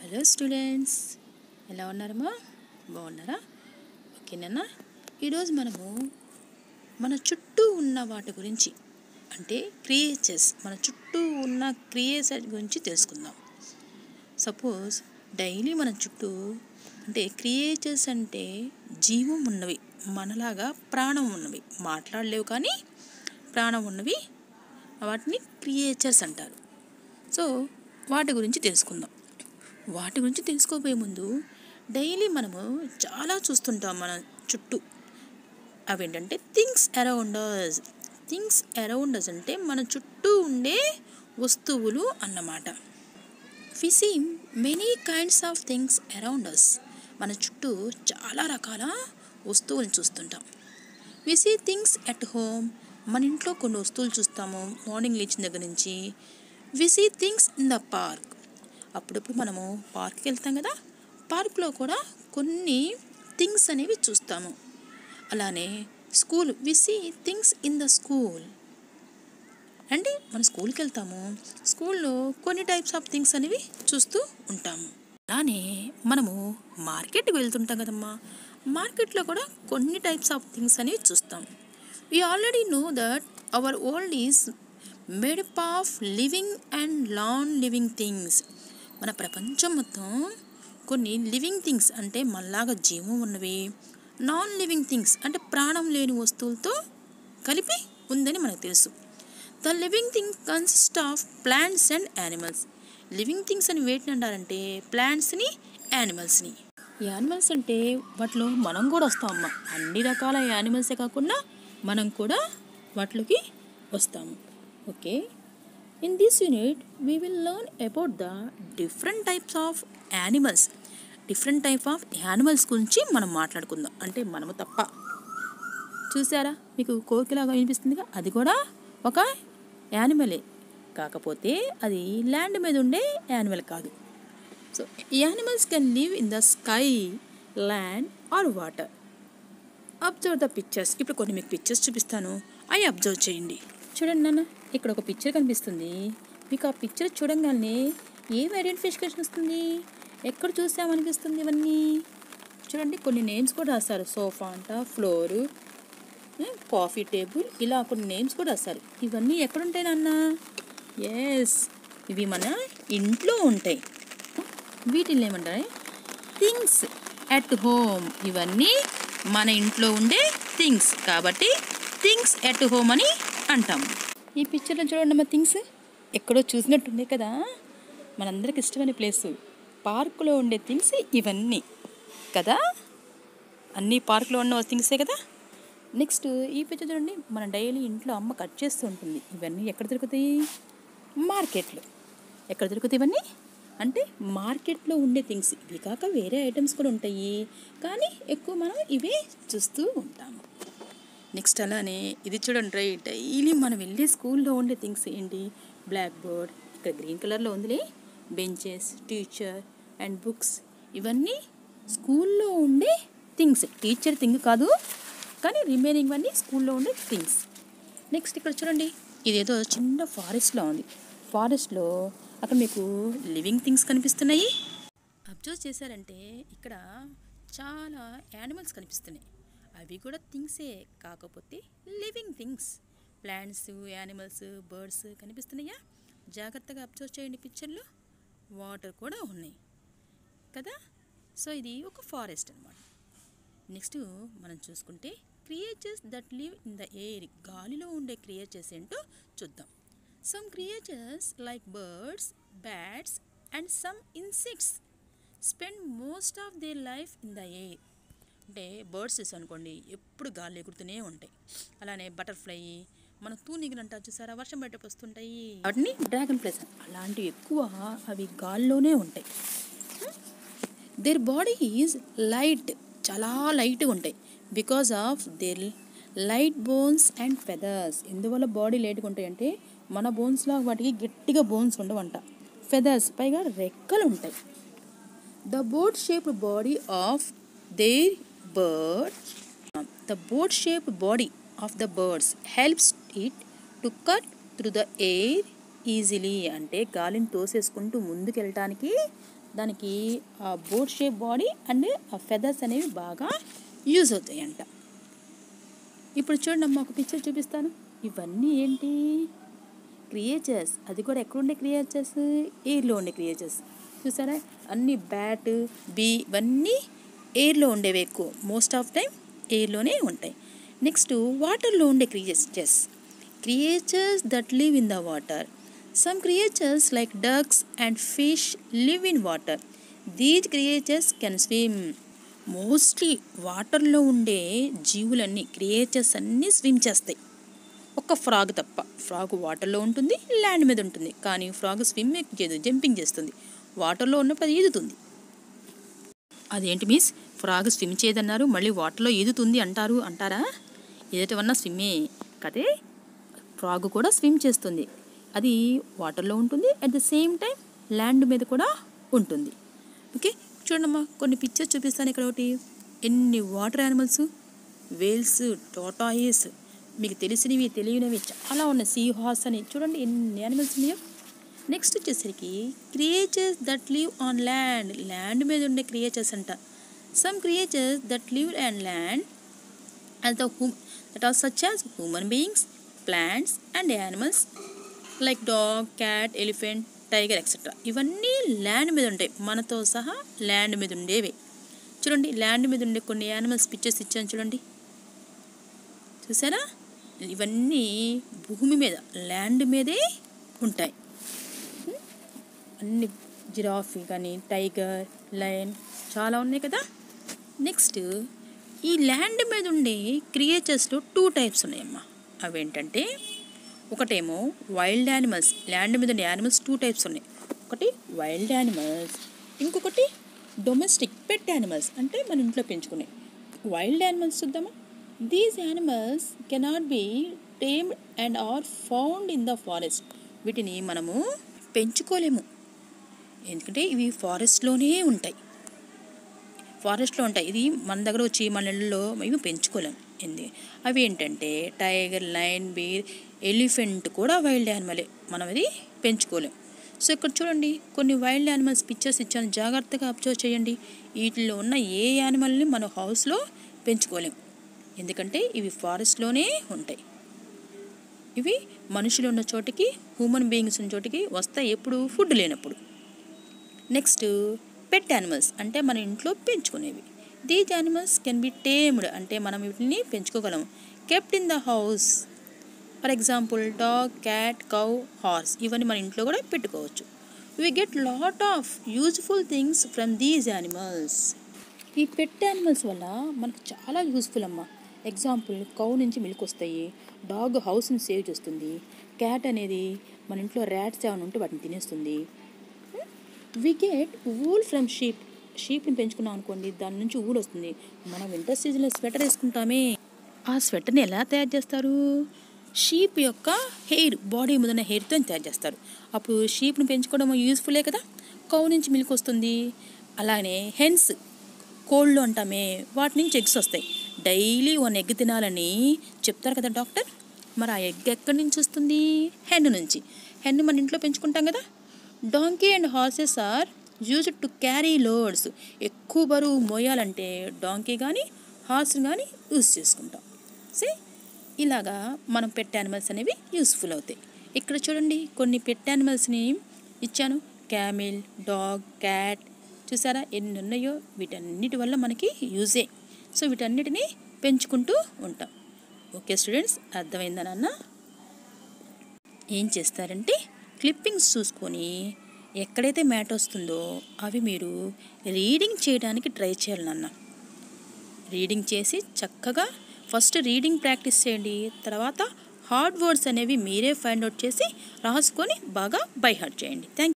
hello students ఎలా ఉన్నారమ్మా బాగున్నారా ఓకేనా ఈరోజు మనము మన చుట్టూ ఉన్న వాటి గురించి అంటే క్రియేచర్స్ మన చుట్టూ ఉన్న క్రియేచర్ గురించి తెలుసుకుందాం సపోజ్ డైలీ మన చుట్టూ అంటే క్రియేచర్స్ అంటే జీవం ఉన్నవి మనలాగా ప్రాణం ఉన్నవి మాట్లాడలేవు కానీ ప్రాణం ఉన్నవి వాటిని క్రియేచర్స్ అంటారు సో వాటి గురించి తెలుసుకుందాం వాటి గురించి తెలుసుకోబోయే ముందు డైలీ మనము చాలా చూస్తుంటాం మన చుట్టూ అవేంటంటే things around us things around us అంటే మన చుట్టూ ఉండే వస్తువులు అన్నమాట we see many kinds of things around us మన చుట్టూ చాలా రకాల వస్తువులను చూస్తుంటాం we see things at home మన ఇంట్లో కొన్ని వస్తువులు చూస్తాము మార్నింగ్ లేచిన దగ్గర నుంచి we see things in the park అప్పుడప్పుడు మనము పార్క్కి వెళ్తాం కదా పార్క్లో కూడా కొన్ని థింగ్స్ అనేవి చూస్తాము అలానే school we see things in the school అంటే మన స్కూల్కి వెళ్తాము స్కూల్లో కొన్ని టైప్స్ ఆఫ్ థింగ్స్ అనేవి చూస్తూ ఉంటాము అలానే మనము మార్కెట్కి వెళ్తుంటాం కదమ్మా మార్కెట్లో కూడా కొన్ని టైప్స్ ఆఫ్ థింగ్స్ అనేవి చూస్తాం we already know that our world is made up of living and non living things మన ప్రపంచం మొత్తం కొన్ని లివింగ్ థింగ్స్ అంటే మనలాగా జీవం ఉన్నవి నాన్ లివింగ్ థింగ్స్ అంటే ప్రాణం లేని వస్తువులతో కలిపి ఉందని మనకు తెలుసు the living thing consist of plants and animals living things అని వేటిని అంటారంటే ప్లాంట్స్ని యానిమల్స్ని యానిమల్స్ అంటే వాటిలో మనం కూడా వస్తామమ్మా అన్ని రకాల యానిమల్సే కాకుండా మనం కూడా వాటిలోకి వస్తాము okay in this unit we will learn about the different types of animals different type of animals గురించి మనం మాట్లాడుకుందాం అంటే మనము తప్ప చూసారా మీకు కోకిలాగా వినిపిస్తుందిగా అది కూడా ఒక యానిమలే కాకపోతే అది ల్యాండ్ మీద ఉండే యానిమల్ కాదు so animals can live in the sky land or water observe the pictures ఇప్పుడు కొన్ని మీకు పిక్చర్స్ చూపిస్తాను అవి అబ్జర్వ్ చేయండి చూడండి నాన్న ఇక్కడ ఒక పిక్చర్ కనిపిస్తుంది మీకు ఆ పిక్చర్ చూడంగానే ఏం ఐడెంటిఫికేషన్ వస్తుంది ఎక్కడ చూసామనిపిస్తుంది ఇవన్నీ చూడండి కొన్ని నేమ్స్ కూడా రాస్తారు సోఫా అంట ఫ్లోరు కాఫీ టేబుల్ ఇలా కొన్ని నేమ్స్ కూడా రాస్తారు ఇవన్నీ ఎక్కడుంటాయి నాన్న ఎస్ ఇవి మన ఇంట్లో ఉంటాయి వీటిని ఏమంటారు థింగ్స్ ఎట్ హోమ్ ఇవన్నీ మన ఇంట్లో ఉండే థింగ్స్ కాబట్టి థింగ్స్ ఎట్ హోమ్ అని అంటాం ఈ పిక్చర్లో చూడండి మా థింగ్స్ ఎక్కడో చూసినట్టుంది కదా మనందరికి ఇష్టమైన ప్లేస్ పార్కులో ఉండే థింగ్స్ ఇవన్నీ కదా అన్ని పార్కులో ఉన్న థింగ్సే కదా నెక్స్ట్ ఈ పిక్చర్ చూడండి మన డైలీ ఇంట్లో అమ్మ కట్ చేస్తూ ఉంటుంది ఇవన్నీ ఎక్కడ దొరుకుతాయి మార్కెట్లో ఎక్కడ దొరుకుతాయి ఇవన్నీ అంటే మార్కెట్లో ఉండే థింగ్స్ ఇవి కాక వేరే ఐటమ్స్ కూడా ఉంటాయి కానీ ఎక్కువ మనం ఇవే చూస్తూ ఉంటాము నెక్స్ట్ అలానే ఇది చూడండి రైట్ డైలీ మనం వెళ్ళే స్కూల్లో ఉండే థింగ్స్ ఏంటి బ్లాక్ బోర్డ్ ఇక్కడ గ్రీన్ కలర్లో ఉందిలే బెంచెస్ టీచర్ అండ్ బుక్స్ ఇవన్నీ స్కూల్లో ఉండే థింగ్స్ టీచర్ థింగ్ కాదు కానీ రిమైనింగ్ అన్నీ స్కూల్లో ఉండే థింగ్స్ నెక్స్ట్ ఇక్కడ చూడండి ఇదేదో చిన్న ఫారెస్ట్లో ఉంది ఫారెస్ట్లో అక్కడ మీకు లివింగ్ థింగ్స్ కనిపిస్తున్నాయి అబ్జర్వ్ చేశారంటే ఇక్కడ చాలా యానిమల్స్ కనిపిస్తున్నాయి అవి కూడా థింగ్సే కాకపోతే living things plants animals birds కనిపిస్తున్నాయా జాగ్రత్తగా అబ్జర్వ్ చేయండి పిక్చర్లో వాటర్ కూడా ఉన్నాయి కదా సో ఇది ఒక ఫారెస్ట్ అనమాట నెక్స్ట్ మనం చూసుకుంటే creatures that live in the air గాలిలో ఉండే క్రియేచర్స్ ఏంటో చూద్దాం some creatures like birds bats and some insects spend most of their life in the air అంటే బర్డ్స్ అనుకోండి ఎప్పుడు గాలి ఎగురుతూనే ఉంటాయి అలానే బటర్ఫ్లై మన తూనిగలు అంటారు చూసారా వర్షం బయటకు వస్తుంటాయి వాటిని డ్రాగన్ ఫ్లైస్ అలాంటివి ఎక్కువ అవి గాల్లోనే ఉంటాయి దేర్ బాడీ ఈజ్ లైట్ చాలా లైట్గా ఉంటాయి because of their light bones and feathers ఎందువల్ల బాడీ లైట్గా ఉంటాయి అంటే మన బోన్స్లో వాటికి గట్టిగా బోన్స్ ఉండవంట ఫెదర్స్ పైగా రెక్కలు ఉంటాయి the boat shaped body of their bird the boat shaped body of the birds helps it to cut through the air easily అంటే గాలిని తోసేసుకుంటూ ముందుకు వెళ్ళటానికి దానికి ఆ బోట్ షేప్ బాడీ అండ్ ఆ ఫెదర్స్ అనేవి బాగా యూజ్ అవుతాయంట ఇప్పుడు చూడండి అమ్మ ఒక పిక్చర్ చూపిస్తాను ఇవన్నీ ఏంటి క్రియేచర్స్ అది కూడా ఎక్కడుండే క్రియేచర్స్ ఎయిర్లో ఉండే క్రియేచర్స్ చూసారా అన్ని బ్యాట్ బీ ఇవన్నీ ఎయిర్లో ఉండేవి ఎక్కువ మోస్ట్ ఆఫ్ టైం ఎయిర్లోనే ఉంటాయి నెక్స్ట్ వాటర్లో ఉండే creatures creatures that live in the water some creatures like ducks and fish live in water these creatures can swim mostly వాటర్లో ఉండే జీవులన్నీ క్రియేచర్స్ అన్నీ స్విమ్ చేస్తాయి ఒక్క ఫ్రాగ్ తప్ప ఫ్రాగ్ వాటర్లో ఉంటుంది ల్యాండ్ మీద ఉంటుంది కానీ ఫ్రాగ్ స్విమ్ చేయదు జంపింగ్ చేస్తుంది వాటర్లో ఉన్నప్పుడు అది ఈదుతుంది అదేంటి మీస్ ఫ్రాగ్ స్విమ్ చేయదన్నారు మళ్ళీ వాటర్లో ఈదుతుంది అంటారు అంటారా ఏదైనా స్విమ్మే కదే ఫ్రాగ్ కూడా స్విమ్ చేస్తుంది అది వాటర్లో ఉంటుంది at the same time land మీద కూడా ఉంటుంది ఓకే చూడమ్మా కొన్ని పిక్చర్స్ చూపిస్తాను ఇక్కడ ఒకటి ఎన్ని వాటర్ యానిమల్స్ వేల్స్ టోటాయిస్ మీకు తెలిసినవి తెలియనివి చాలా ఉన్నాయి సీ హార్స్ అని చూడండి ఎన్ని యానిమల్స్ ఉన్నాయో నెక్స్ట్ వచ్చేసరికి creatures that live on land land మీద ఉండే క్రియేచర్స్ అంట some creatures that live and land as the hum that are such as human beings, plants and animals like dog, cat, elephant, tiger etcetera ఇవన్నీ land మీద ఉంటాయి మనతో సహా land మీద ఉండేవి చూడండి ల్యాండ్ మీద ఉండే కొన్ని యానిమల్స్ పిక్చర్స్ ఇచ్చాను చూడండి చూసారా ఇవన్నీ భూమి మీద ల్యాండ్ మీదే ఉంటాయి అన్ని జిరాఫీ కానీ టైగర్ లయన్ చాలా ఉన్నాయి కదా నెక్స్ట్ ఈ ల్యాండ్ మీద ఉండే క్రియేచర్స్లో టూ టైప్స్ ఉన్నాయమ్మా అవేంటంటే ఒకటేమో వైల్డ్ యానిమల్స్ ల్యాండ్ మీద ఉండే యానిమల్స్ టూ టైప్స్ ఉన్నాయి ఒకటి వైల్డ్ యానిమల్స్ ఇంకొకటి డొమెస్టిక్ పెట్ యానిమల్స్ అంటే మన ఇంట్లో పెంచుకునే వైల్డ్ యానిమల్స్ చూద్దామా these animals cannot be tamed and are found in the forest వీటిని మనము పెంచుకోలేము ఎందుకంటే ఇవి ఫారెస్ట్లోనే ఉంటాయి ఫారెస్ట్లో ఉంటాయి ఇది మన దగ్గర వచ్చి మన ఇళ్ళలో మేము పెంచుకోలేం ఏంది అవి ఏంటంటే టైగర్ లైన్ బీర్ ఎలిఫెంట్ కూడా వైల్డ్ యానిమలే మనం అది పెంచుకోలేం సో ఇక్కడ చూడండి కొన్ని వైల్డ్ యానిమల్స్ పిక్చర్స్ ఇచ్చాను జాగ్రత్తగా అబ్జర్వ్ చేయండి వీటిలో ఉన్న ఏ యానిమల్ని మన హౌస్లో పెంచుకోలేం ఎందుకంటే ఇవి ఫారెస్ట్లోనే ఉంటాయి ఇవి మనుషులు ఉన్న చోటికి హ్యూమన్ బీయింగ్స్ ఉన్న చోటికి వస్తాయి ఎప్పుడు ఫుడ్ లేనప్పుడు నెక్స్ట్ పెట్ యానిమల్స్ అంటే మన ఇంట్లో పెంచుకునేవి these animals can be tamed అంటే మనం వీటిని పెంచుకోగలం kept in the house for example dog cat cow horse ఇవన్నీ మన ఇంట్లో కూడా పెట్టుకోవచ్చు we get lot of useful things from these animals ఈ పెట్ యానిమల్స్ వల్ల మనకు చాలా యూస్ఫుల్ అమ్మ ఎగ్జాంపుల్ కౌ నుంచి మిల్క్ వస్తాయి డాగ్ హౌస్ని సేవ్ చేస్తుంది క్యాట్ అనేది మన ఇంట్లో ర్యాట్స్ ఏమైనా ఉంటే వాటిని తినేస్తుంది we get wool from sheep షీప్ని పెంచుకున్నాం అనుకోండి దాని నుంచి ఊలు వస్తుంది మనం వింటర్ సీజన్లో స్వెటర్ వేసుకుంటామే ఆ స్వెటర్ని ఎలా తయారు చేస్తారు షీప్ యొక్క హెయిర్ బాడీ మీద ఉన్న హెయిర్తో తయారు చేస్తారు అప్పుడు షీప్ని పెంచుకోవడం యూస్ఫుల్లే కదా కౌ నుంచి మిల్క్ వస్తుంది అలానే హెన్స్ కోళ్ళు అంటామే వాటి నుంచి ఎగ్స్ వస్తాయి డైలీ వన్ ఎగ్ తినాలని చెప్తారు కదా డాక్టర్ మరి ఆ ఎగ్ ఎక్కడి నుంచి వస్తుంది హెన్ నుంచి హెన్ మన ఇంట్లో పెంచుకుంటాం కదా donkey and horses are used to carry loads ఎక్కువ బరువు మోయాలంటే డాంకీ కానీ హార్స్ కానీ యూజ్ చేసుకుంటాం సే ఇలాగా మనం పెట్ యానిమల్స్ అనేవి యూస్ఫుల్ అవుతాయి ఇక్కడ చూడండి కొన్ని పెట్ యానిమల్స్ని ఇచ్చాను క్యామిల్ డాగ్ క్యాట్ చూసారా ఎన్ని ఉన్నాయో వీటన్నిటి వల్ల మనకి యూజే సో వీటన్నిటిని పెంచుకుంటూ ఉంటాం ఓకే స్టూడెంట్స్ అర్థమైందా నాన్న ఏం చేస్తారంటే క్లిప్పింగ్స్ చూసుకొని ఎక్కడైతే మ్యాట్ వస్తుందో అవి మీరు రీడింగ్ చేయడానికి ట్రై చేయాలి నాన్న రీడింగ్ చేసి చక్కగా ఫస్ట్ రీడింగ్ ప్రాక్టీస్ చేయండి తర్వాత హార్డ్ వర్డ్స్ అనేవి మీరే ఫైండ్ అవుట్ చేసి రాసుకొని బాగా బై హార్ట్ చేయండి థ్యాంక్